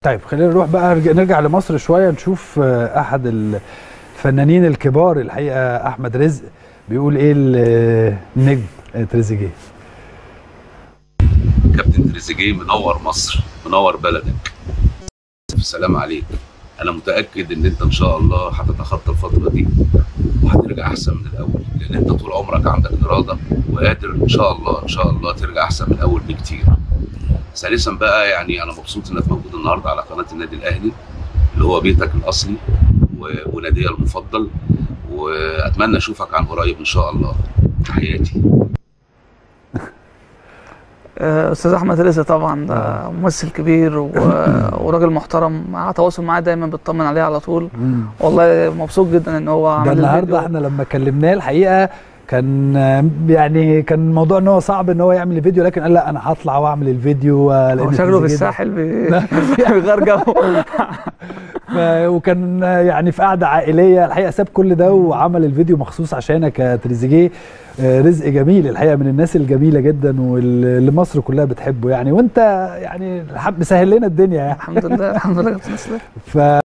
طيب خلينا نروح بقى نرجع- نرجع لمصر شويه نشوف آه، احد الفنانين الكبار الحقيقه احمد رزق بيقول ايه النجم تريزيجيه كابتن تريزيجيه منور مصر منور بلدك السلام عليك انا متاكد ان انت ان شاء الله هتتخطى الفتره دي وهترجع احسن من الاول لان انت طول عمرك عندك اراده وقادر ان شاء الله ان شاء الله ترجع احسن من الاول بكتير ثالثا بقى يعني انا مبسوط انك موجود النهارده على قناه النادي الاهلي اللي هو بيتك الاصلي و- ونادي المفضل واتمنى اشوفك عن قريب ان شاء الله تحياتي آه، استاذ احمد رزق طبعا ده ممثل كبير و... وراجل محترم على تواصل معاه دايما بيطمن عليه على طول والله مبسوط جدا ان هو ده عمل النهارده الفيديو. احنا لما كلمناه الحقيقه كان آه، يعني كان الموضوع ان هو صعب ان هو يعمل الفيديو لكن قال لا انا هطلع واعمل الفيديو آه، هو لأن شكله في تريزيجيه ده- الساحل بي- بيغير جو ف- وكان يعني في قعده عائليه الحقيقه ساب كل ده وعمل الفيديو مخصوص عشانك يا تريزيجيه آه، رزق جميل الحقيقه من الناس الجميله جدا واللي مصر كلها بتحبه يعني وانت يعني الحب مسهل لنا الدنيا يعني الحمد لله الحمد لله يا كابتن اسلام ف